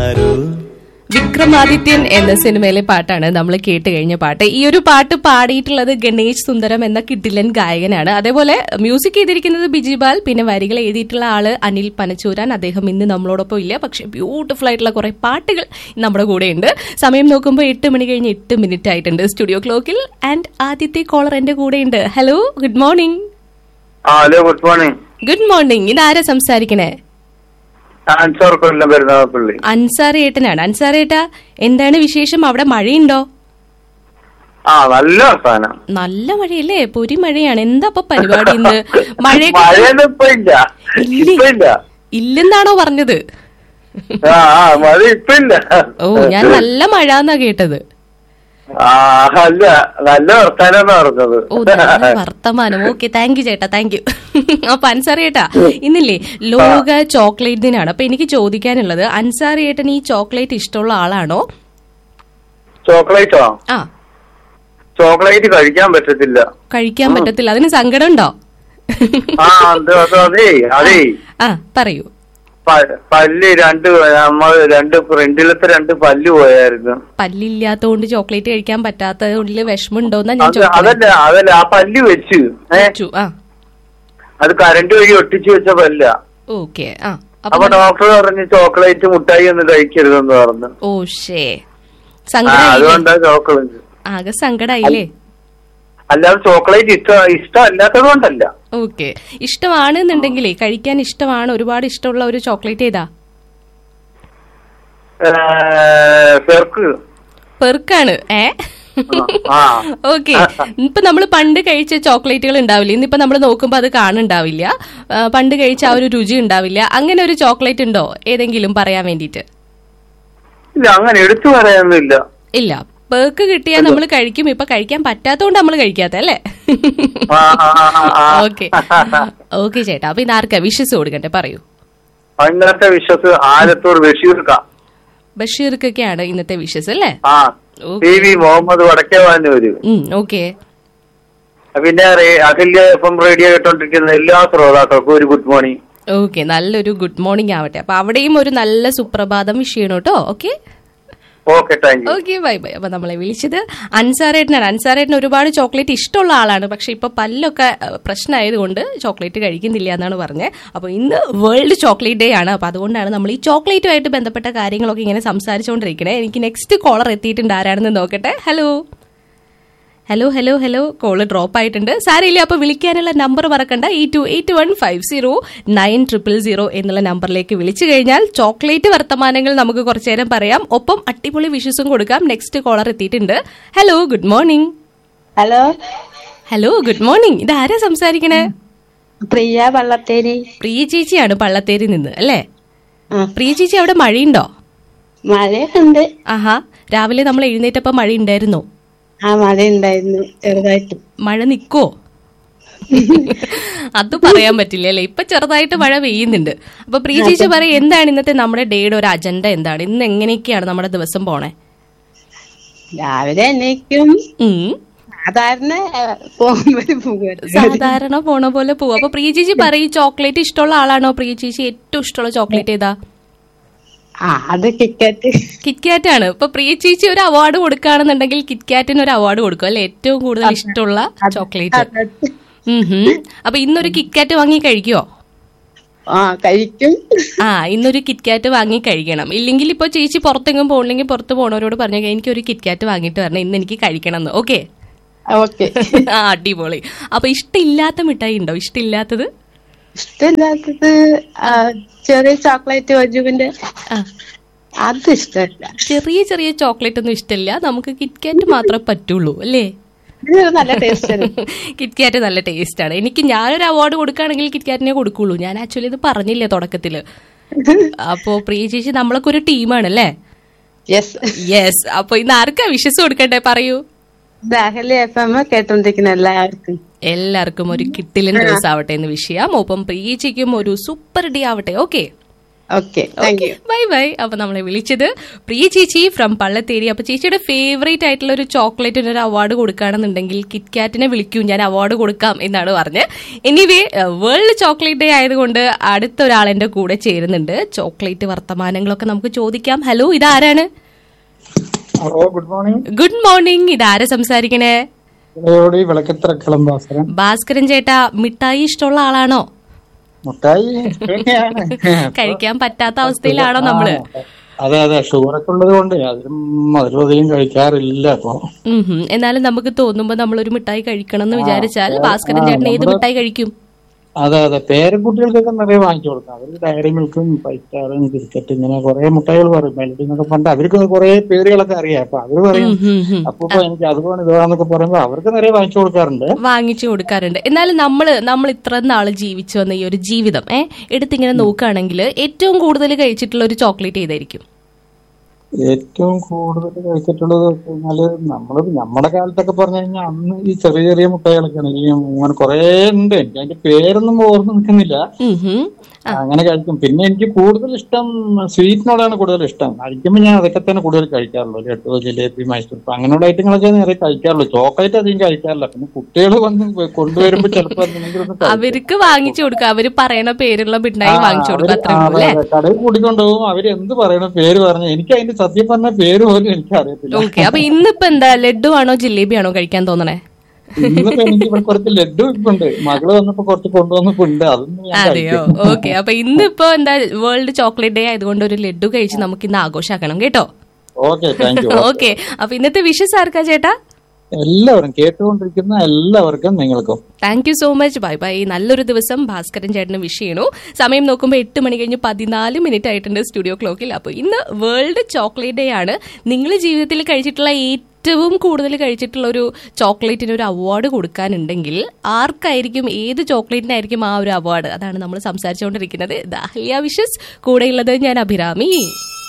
ആരോ വിക്രമാദിത്യൻ എന്ന സിനിമയിലെ പാട്ടാണ് നമ്മൾ കേട്ട് കഴിഞ്ഞ പാട്ട് ഈ ഒരു പാട്ട് പാടിയിട്ടുള്ളത് ഗണേഷ് സുന്ദരം എന്ന കിട്ടിലൻ ഗായകനാണ് അതേപോലെ മ്യൂസിക് ചെയ്തിരിക്കുന്നത് ബിജിബാൽ പിന്നെ വരികൾ എഴുതിയിട്ടുള്ള ആള് അനിൽ പനച്ചൂരാൻ അദ്ദേഹം ഇന്ന് നമ്മളോടൊപ്പം ഇല്ല പക്ഷെ ബ്യൂട്ടിഫുൾ ആയിട്ടുള്ള കുറെ പാട്ടുകൾ നമ്മുടെ കൂടെ ഉണ്ട് സമയം നോക്കുമ്പോൾ എട്ട് മണി കഴിഞ്ഞ് എട്ട് മിനിറ്റ് ആയിട്ടുണ്ട് സ്റ്റുഡിയോ ക്ലോക്കിൽ ആൻഡ് ആദ്യത്തെ കോളർ എന്റെ കൂടെ ഉണ്ട് ഹലോ ഗുഡ് മോർണിംഗ് ആ hello good morning good morning ഇതാരാ സംസാരിക്കണേ അൻസാർ കൊല്ലം പെരുന്നാപ്പള്ളി അൻസാർ ഏട്ടനാണ് അൻസാർ ഏട്ടാ എന്താണ് വിശേഷം അവിടെ മഴയുണ്ടോ ആ നല്ല അവസാനം നല്ല മഴയല്ലേ പൊരി മഴയാണ് എന്താ ഇപ്പൊ പരിപാടി ഇന്ന് മഴയൊക്കെ മഴയൊന്നും ഇപ്പൊ ഇല്ല ഇല്ലേ? ഇപ്പൊ ഇല്ല ഇല്ലെന്നാണോ പറഞ്ഞത് ആ ആ മഴ ഇപ്പൊ ഇല്ല ഓ ഞാൻ നല്ല മഴ എന്നാ കേട്ടത് ആ അല്ല നല്ല വർത്താനം പറഞ്ഞത് ഓ നല്ല വർത്തമാനം ഓക്കെ താങ്ക് യു ചേട്ടാ താങ്ക് യു അപ്പൊ അൻസാറി ചേട്ടാ ഇന്നില്ലേ ലോക ചോക്ലേറ്റ് ദിനാണ് അപ്പൊ എനിക്ക് ചോദിക്കാനുള്ളത് അൻസാറി ഏട്ടൻ ഈ ചോക്ലേറ്റ് ഇഷ്ടമുള്ള ആളാണോ ചോക്ലേറ്റോ ആ ചോക്ലേറ്റ് കഴിക്കാൻ പറ്റത്തില്ല കഴിക്കാൻ പറ്റത്തില്ല അതിന് സങ്കടം ഉണ്ടോ ആ അത് അത് അതേ അതേ ആ പറയൂ പ- പല്ല് രണ്ട് നമ്മൾ രണ്ട് ഫ്രണ്ടിലത്തെ രണ്ട് പല്ല് പോയായിരുന്നു പല്ലില്ലാത്തോണ്ട് ചോക്ലേറ്റ് കഴിക്കാൻ പറ്റാത്തതുകൊണ്ട് വിഷമമുണ്ടോന്നാ ഞാൻ അത് ചോദിക്കുന്നത് അതല്ല അതല്ല ആ പല്ല് വെച്ച് ഏ വെച്ചു. ആ അത് കറണ്ട് വഴി ഒട്ടിച്ചു വെച്ച പല്ല ഓക്കെ ആ അപ്പൊ അപ്പൊ ഡോക്ടർ പറഞ്ഞു ചോക്ലേറ്റ് മുട്ടായി ഒന്നും കഴിക്കരുതെന്ന് പറഞ്ഞു ഓ ഷേ ആ സങ്കടായില്ലേ അതുകൊണ്ടാ ചോക്ലേറ്റ് ആകെ സങ്കടായില്ലേ അല്ലാതെ ചോക്ലേറ്റ് ഇഷ്ടം ഇഷ്ടമല്ലാത്തത് കൊണ്ടല്ല ഓക്കെ ഇഷ്ടമാണെന്നുണ്ടെങ്കിലേ കഴിക്കാൻ ഇഷ്ടമാണ് ഒരുപാട് ഇഷ്ടമുള്ള ഒരു ചോക്ലേറ്റ് ഏതാ പെർക്ക് പെർക്കാണ് ഏ ആ. ഓക്കെ ഇപ്പൊ നമ്മൾ പണ്ട് കഴിച്ച ചോക്ലേറ്റുകൾ ഉണ്ടാവില്ല ഇന്നിപ്പോ നമ്മൾ നോക്കുമ്പോ അത് കാണുണ്ടാവില്ല ആ, പണ്ട് കഴിച്ച ആ ഒരു രുചി ഉണ്ടാവില്ല അങ്ങനെ ഒരു ചോക്ലേറ്റ് ഉണ്ടോ ഏതെങ്കിലും പറയാൻ വേണ്ടിട്ട് ഇല്ല അങ്ങനെ എടുത്തു പറയാനൊന്നുമില്ല ഇല്ല പേർക്ക് കിട്ടിയാൽ നമ്മൾ കഴിക്കും ഇപ്പൊ കഴിക്കാൻ പറ്റാത്തോണ്ട് നമ്മൾ കഴിക്കാത്ത അല്ലേ ആ, ആ, ആ, ആ. ഓക്കെ ഓക്കെ ചേട്ടാ അപ്പൊ ഇത് ആർക്കാ വിശ്വസ് കൊടുക്കട്ടെ പറയൂ ഇന്നത്തെ വിശ്വസ് ആലത്തൂർ ബഷീർക്ക ബഷീർക്കൊക്കെയാണ് ഇന്നത്തെ വിശ്വസ് അല്ലേ ആ okay. T V Muhammad Vadakkevanoor okay പിന്നെ റേ- അഖില്യ എഫ് എം റേഡിയോ കേട്ടോണ്ടിരിക്കുന്ന എല്ലാ ശ്രോതാക്കൾക്കും ഒരു ഗുഡ് മോർണിംഗ് ഓക്കെ നല്ലൊരു ഗുഡ് മോർണിംഗ് ആവട്ടെ അപ്പൊ അവിടെയും ഒരു നല്ല സുപ്രഭാതം വിഷ് ചെയ്യണം കേട്ടോ okay okay thank you okay bye bye അപ്പൊ നമ്മളെ വിളിച്ചത് അൻസാറേട്ടനാണ് അൻസാറേട്ടൻ ഒരുപാട് ചോക്ലേറ്റ് ഇഷ്ടമുള്ള ആളാണ് പക്ഷെ ഇപ്പൊ പല്ലൊക്കെ അഹ്, പ്രശ്നമായതുകൊണ്ട് ചോക്ലേറ്റ് കഴിക്കുന്നില്ല എന്നാണ് പറഞ്ഞത് അപ്പൊ ഇന്ന് വേൾഡ് ചോക്ലേറ്റ് ഡേ ആണ് അപ്പൊ അതുകൊണ്ടാണ് നമ്മൾ ഈ ചോക്ലേറ്റുമായിട്ട് ബന്ധപ്പെട്ട കാര്യങ്ങളൊക്കെ ഇങ്ങനെ സംസാരിച്ചുകൊണ്ടിരിക്കണേ എനിക്ക് നെക്സ്റ്റ് കോളർ എത്തിയിട്ടുണ്ട് ആരാണെന്ന് നോക്കട്ടെ hello hello hello hello call drop ആയിട്ടുണ്ട് സാരയില്ല അപ്പൊ വിളിക്കാനുള്ള നമ്പർ മറക്കണ്ട ഈ two eight one five zero nine triple zero എന്നുള്ള നമ്പറിലേക്ക് വിളിച്ചു കഴിഞ്ഞാൽ ചോക്ലേറ്റ് വർത്തമാനങ്ങൾ നമുക്ക് കുറച്ചു നേരം പറയാം ഒപ്പം അടിപൊളി വിഷസും കൊടുക്കാം നെക്സ്റ്റ് കോളർ എത്തിയിട്ടുണ്ട് hello good morning hello hello good morning ഇത് ആരാ സംസാരിക്കണേ പ്രിയ വള്ളത്തേരി പ്രിയ ചേച്ചിയാണ് പള്ളത്തേരി നിന്ന് അല്ലേ ആ, പ്രിയ ചേച്ചി അവിടെ മഴയുണ്ടോ മഴയുണ്ട് ആഹാ രാവിലെ നമ്മൾ എഴുന്നേറ്റപ്പോ മഴ ഉണ്ടായിരുന്നോ ആ മഴ ഉണ്ടായിരുന്നു ചെറുതായിട്ട് മഴ നിക്കോ അത് പറയാൻ പറ്റില്ല അല്ലേ ഇപ്പൊ ചെറുതായിട്ട് മഴ പെയ്യുന്നുണ്ട് അപ്പൊ പ്രിയ ചേച്ചി പറയും എന്താണ് ഇന്നത്തെ നമ്മുടെ ഡേയുടെ ഒരു അജണ്ട എന്താണ് ഇന്ന് എങ്ങനെയൊക്കെയാണ് നമ്മുടെ ദിവസം പോണേ രാവിലെ എണീക്കും ഉം. സാധാരണ പോകുമ്പോൾ പോകും സാധാരണ പോണ പോലെ പോവും അപ്പൊ പ്രിയ ചേച്ചി പറയും ചോക്ലേറ്റ് ഇഷ്ടമുള്ള ആളാണോ പ്രിയ ചേച്ചി ഏറ്റവും ഇഷ്ടമുള്ള ചോക്ലേറ്റ് ഏതാ ആ അത് ടിക്കറ്റ് കിറ്റ്കാറ്റ് ആണ് ഇപ്പൊ പ്രിയ ചേച്ചി ഒരു അവാർഡ് കൊടുക്കുകയാണെന്നുണ്ടെങ്കിൽ കിറ്റ്കാറ്റിന് ഒരു അവാർഡ് കൊടുക്കും അല്ലെ ഏറ്റവും കൂടുതൽ ഇഷ്ടമുള്ള ചോക്ലേറ്റ് ഉം ഹും. അപ്പൊ ഇന്നൊരു കിറ്റ്കാറ്റ് വാങ്ങി കഴിക്കുവോ ആ കഴിക്കും ആ ഇന്നൊരു കിറ്റ്കാറ്റ് വാങ്ങി കഴിക്കണം ഇല്ലെങ്കിൽ ഇപ്പൊ ചേച്ചി പുറത്തെങ്കിലും പോകണമെങ്കിൽ പുറത്ത് പോണവരോട് പറഞ്ഞു എനിക്ക് ഒരു കിറ്റ്കാറ്റ് വാങ്ങിയിട്ട് വരണം ഇന്ന് എനിക്ക് കഴിക്കണം എന്ന് ഓക്കെ ഓക്കെ ആ അടിപൊളി അപ്പൊ ഇഷ്ടമില്ലാത്ത മിഠായി ഉണ്ടോ ഇഷ്ടമില്ലാത്തത് ഇഷ്ടമില്ലാത്തത് ആ, ചെറിയ ചോക്ലേറ്റ് വജുവിന്റെ ആ അത് ഇഷ്ടമല്ല ചെറിയ ചെറിയ ചോക്ലേറ്റ് ഒന്നും ഇഷ്ടമില്ല നമുക്ക് കിറ്റ്കാറ്റ് മാത്രമേ പറ്റുള്ളൂ അല്ലേ ഇത് നല്ല ടേസ്റ്റ് കിറ്റ്കാറ്റ് നല്ല ടേസ്റ്റ് ആണ് എനിക്ക് ഞാനൊരു അവാർഡ് കൊടുക്കുകയാണെങ്കിൽ കിറ്റ്കാറ്റിനെ കൊടുക്കുള്ളൂ ഞാൻ ആക്ച്വലി ഇത് പറഞ്ഞില്ല തുടക്കത്തില് അപ്പോ പ്രിയ ചേച്ചി നമ്മളൊക്കെ ഒരു ടീമാണ് അല്ലേ യെസ് യെസ് അപ്പൊ ഇന്ന് ആർക്കാ വിശ്വസ് കൊടുക്കട്ടെ പറയൂ ദാഹലി എഫ് എം കേട്ടോണ്ടിരിക്കുന്ന എല്ലാവർക്കും എല്ലാവർക്കും ഒരു കിട്ടിലൻ ദിവസം ആവട്ടെ എന്ന് വിഷയം ഒപ്പം പ്രിയച്ചിക്കും ഒരു സൂപ്പർ ഡേ ആവട്ടെ okay okay thank you bye bye അപ്പൊ നമ്മളെ വിളിച്ചത് പ്രിയ ചേച്ചി ഫ്രം പള്ളത്തേരി അപ്പൊ ചേച്ചിയുടെ ഫേവറേറ്റ് ആയിട്ടുള്ള ഒരു ചോക്ലേറ്റിന് ഒരു അവാർഡ് കൊടുക്കുകയാണെന്നുണ്ടെങ്കിൽ കിറ്റ്കാറ്റിനെ വിളിക്കൂ ഞാൻ അവാർഡ് കൊടുക്കാം എന്നാണ് പറഞ്ഞത് എനിവേ വേൾഡ് ചോക്ലേറ്റ് ഡേ ആയതുകൊണ്ട് അടുത്ത ഒരാൾ എന്റെ കൂടെ ചേരുന്നുണ്ട് ചോക്ലേറ്റ് വർത്തമാനങ്ങളൊക്കെ നമുക്ക് ചോദിക്കാം ഹലോ ഇതാരാണ് hello good morning good morning ഇതാരാ സംസാരിക്കണേ ഇളയോടി വിളക്കത്ര കിളമ്പാസരം ഭാസ്കരൻ ചേട്ടാ മിഠായി ഇഷ്ടമുള്ള ആളാണോ മുട്ടായി തന്നെയാണ് കഴിക്കാൻ പറ്റാത്ത അവസ്ഥയിലാണോ നമ്മള് ആ, അതെ അതെ ഷുഗറൊക്കെ ഉള്ളത് കൊണ്ട് അതിലും മധുരം അധികം കഴിക്കാറില്ല അപ്പൊ ഉം ഹും. എന്നാലും നമുക്ക് തോന്നുമ്പോ നമ്മളൊരു മിഠായി കഴിക്കണം എന്ന് വിചാരിച്ചാൽ ഭാസ്കരൻ ചേട്ടൻ ഏത് മിഠായി കഴിക്കും അതെ അതെ പേരക്കുട്ടികൾക്കൊക്കെ നിറയെ വാങ്ങിച്ചു കൊടുക്കാം അവര് ഡയറി മിൽക്കും ഫൈവ് സ്റ്റാറും ബിസ്ക്കറ്റ് ഇങ്ങനെ കുറെ മുട്ടായികൾ പറയും മെലഡി എന്നൊക്കെ പണ്ട് അവർക്ക് കുറെ പേരുകളൊക്കെ അറിയാം അപ്പൊ അവര് പറയും ഉം ഹും ഹും. അപ്പൊ എനിക്ക് അതുപോലെ ഇതാന്നൊക്കെ പറയുമ്പോ അവർക്ക് നിറയെ വാങ്ങിച്ചു കൊടുക്കാറുണ്ട് വാങ്ങിച്ചു കൊടുക്കാറുണ്ട് എന്നാലും നമ്മള് നമ്മൾ ഇത്ര നാള് ജീവിച്ചു വന്ന ഈ ഒരു ജീവിതം ഏഹ് എടുത്തിങ്ങനെ നോക്കുകയാണെങ്കിൽ ഏറ്റവും കൂടുതൽ കഴിച്ചിട്ടുള്ള ഒരു ചോക്ലേറ്റ് ഏതായിരിക്കും ഏറ്റവും കൂടുതൽ കഴിച്ചിട്ടുള്ളത് വെച്ച് കഴിഞ്ഞാല് നമ്മള് നമ്മുടെ കാലത്തൊക്കെ പറഞ്ഞു കഴിഞ്ഞാൽ അന്ന് ഈ ചെറിയ ചെറിയ മുട്ടായികളൊക്കെയാണ് ഈ അങ്ങനെ കുറെ ഉണ്ട് എനിക്ക് അതിന്റെ പേരൊന്നും ഓർമ്മ നിൽക്കുന്നില്ല ഉം ഹും. അങ്ങനെ കഴിക്കും പിന്നെ എനിക്ക് കൂടുതൽ ഇഷ്ടം സ്വീറ്റിനോടാണ് കൂടുതൽ ഇഷ്ടം കഴിക്കുമ്പോൾ ഞാൻ അതൊക്കെ തന്നെ കൂടുതൽ കഴിക്കാറുള്ളൂ ലഡു ജിലേബി മൈസൂർ ഇപ്പൊ അങ്ങനെയുള്ള ഐറ്റങ്ങളൊക്കെ നിറയെ കഴിക്കാറുള്ളൂ ചോക്ലേറ്റ് അധികം കഴിക്കാറില്ല പിന്നെ കുട്ടികൾ വന്ന് കൊണ്ടുവരുമ്പോ ചിലപ്പോൾ എന്തെങ്കിലും ഒന്ന് കഴിക്കും. അവർക്ക് വാങ്ങിച്ചു കൊടുക്കുക അവര് പറയണ പേരുള്ള മിഠായി വാങ്ങിച്ചു കൊടുക്കുക അവര് അത്രേ ഉള്ളൂ അതെ, അല്ലേ അതെ, കടയിൽ കൂട്ടിക്കൊണ്ടുപോകും അവര് എന്ത് പറയണ പേര് പറഞ്ഞു എനിക്ക് അതിന്റെ സത്യം പറഞ്ഞ പേര് പോലും എനിക്ക് അറിയത്തില്ല ഓക്കെ അപ്പൊ ഇന്നിപ്പോ എന്താ ലഡു ആണോ ജിലേബി ആണോ കഴിക്കാൻ തോന്നണേ ഇന്നിപ്പോ എനിക്ക് ഇവിടെ കുറച്ച് ലഡു ഇപ്പുണ്ട് മകള് വന്നപ്പോ കുറച്ച് കൊണ്ടുവന്നപ്പോണ്ട് അതൊന്നും ഞാൻ അതെയോ കഴിക്കും ഓക്കെ അപ്പൊ ഇന്നിപ്പോ എന്താ വേൾഡ് ചോക്ലേറ്റ് ഡേ ആയതുകൊണ്ട് ഒരു ലഡു കഴിച്ച് നമുക്ക് ഇന്ന് ആഘോഷാക്കണം കേട്ടോ ഓക്കെ താങ്ക് യു ഓക്കെ അപ്പൊ ഇന്നത്തെ വിഷസ് ആർക്കാ ചേട്ടാ എല്ലാവരും കേട്ടുകൊണ്ടിരിക്കുന്ന എല്ലാവർക്കും നിങ്ങൾക്കും thank you so much bye bye നല്ലൊരു ദിവസം ഭാസ്കരൻ ചേട്ടന് വിഷ് ചെയ്യണു സമയം നോക്കുമ്പോൾ എട്ട് മണി കഴിഞ്ഞ് പതിനാല് മിനിറ്റ് ആയിട്ടുണ്ട് സ്റ്റുഡിയോ ക്ലോക്കിൽ അപ്പോൾ ഇന്ന് വേൾഡ് ചോക്ലേറ്റ് ഡേ ആണ് നിങ്ങൾ ജീവിതത്തിൽ കഴിച്ചിട്ടുള്ള ഏറ്റവും കൂടുതൽ കഴിച്ചിട്ടുള്ള ഒരു ചോക്ലേറ്റിന് ഒരു അവാർഡ് കൊടുക്കാനുണ്ടെങ്കിൽ ആർക്കായിരിക്കും ഏത് ചോക്ലേറ്റിനായിരിക്കും ആ ഒരു അവാർഡ് അതാണ് നമ്മൾ സംസാരിച്ചുകൊണ്ടിരിക്കുന്നത് ദാഹ്ലിയ വിഷസ് കൂടെയുള്ളത് ഞാൻ അഭിരാമി